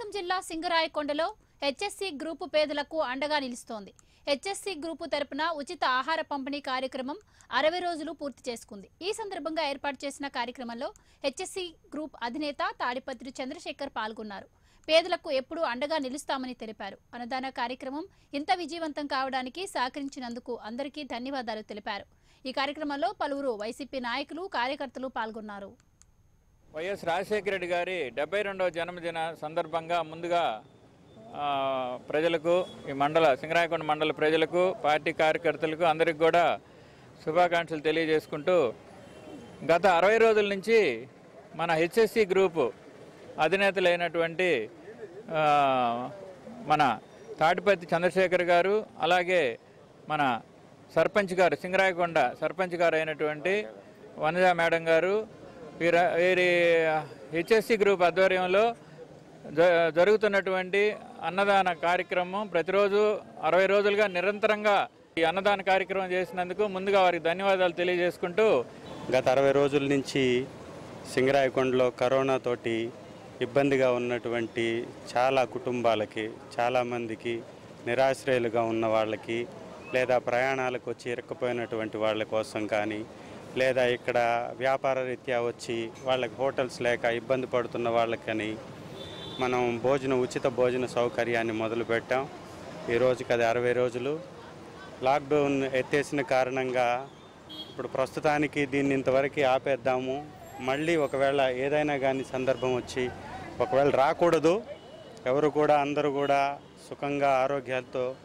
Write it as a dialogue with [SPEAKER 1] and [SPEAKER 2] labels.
[SPEAKER 1] ప్రకాశం జిల్లా సింగరాయకొండలో HSC group పేదలకు అండగా నిలుస్తోంది హెచ్ఎస్సి గ్రూపు తరపున ఉచిత ఆహార పంపిణీ కార్యక్రమం అరవై రోజులు పూర్తి చేసుకుంది ఈ సందర్భంగా ఏర్పాటు చేసిన కార్యక్రమంలో హెచ్ఎస్సి గ్రూప్ అధినేత తాడిపత్రి చంద్రశేఖర్ పాల్గొన్నారు పేదలకు ఎప్పుడూ అండగా నిలుస్తామని తెలిపారు అన్నదాన కార్యక్రమం ఇంత విజయవంతం కావడానికి సహకరించినందుకు అందరికీ ధన్యవాదాలు తెలిపారు ఈ కార్యక్రమంలో పలువురు వైసీపీ నాయకులు కార్యకర్తలు పాల్గొన్నారు
[SPEAKER 2] వైఎస్ రాజశేఖర రెడ్డి గారి డెబ్బై రెండవ జన్మదిన సందర్భంగా ముందుగా ఆ, ప్రజలకు ఈ మండల సింగరాయకొండ మండల ప్రజలకు పార్టీ కార్యకర్తలకు అందరికి కూడా శుభాకాంక్షలు తెలియజేసుకుంటూ గత అరవై రోజుల నుంచి మన హెచ్ఎస్సి గ్రూపు అధినేతలైనటువంటి ఆ, మన తాటిపత్తి చంద్రశేఖర్ గారు అలాగే మన సర్పంచ్ గారు సింగరాయకొండ సర్పంచ్ గారు అయినటువంటి వనజా మేడం గారు వీర వీరి హెచ్ఎస్సి గ్రూప్ ఆధ్వర్యంలో జ- జరుగుతున్నటువంటి అన్నదాన కార్యక్రమం ప్రతిరోజు అరవై రోజులుగా నిరంతరంగా ఈ అన్నదాన కార్యక్రమం చేసినందుకు ముందుగా వారికి ధన్యవాదాలు తెలియజేసుకుంటూ
[SPEAKER 3] గత అరవై రోజుల నుంచి సింగరాయకొండలో కరోనా తోటి ఇబ్బందిగా ఉన్నటువంటి చాలా కుటుంబాలకి చాలామందికి నిరాశ్రయులుగా ఉన్న వాళ్ళకి లేదా ప్రయాణాలకు వచ్చి ఇరుక్కుపోయినటువంటి వాళ్ళ కోసం కానీ లేదా ఇక్కడ వ్యాపార రీత్యా వచ్చి వాళ్ళకి హోటల్స్ లేక ఇబ్బంది పడుతున్న వాళ్ళకని మనం భోజనం ఉచిత భోజన సౌకర్యాన్ని మొదలుపెట్టాం ఈ రోజుకి అది అరవై రోజులు లాక్డౌన్ ఎత్తేసిన కారణంగా ఇప్పుడు ప్రస్తుతానికి దీన్ని ఇంతవరకు ఆపేద్దాము మళ్ళీ ఒకవేళ ఏదైనా కానీ సందర్భం వచ్చి ఒకవేళ రాకూడదు ఎవరు కూడా అందరూ కూడా సుఖంగా ఆరోగ్యాలతో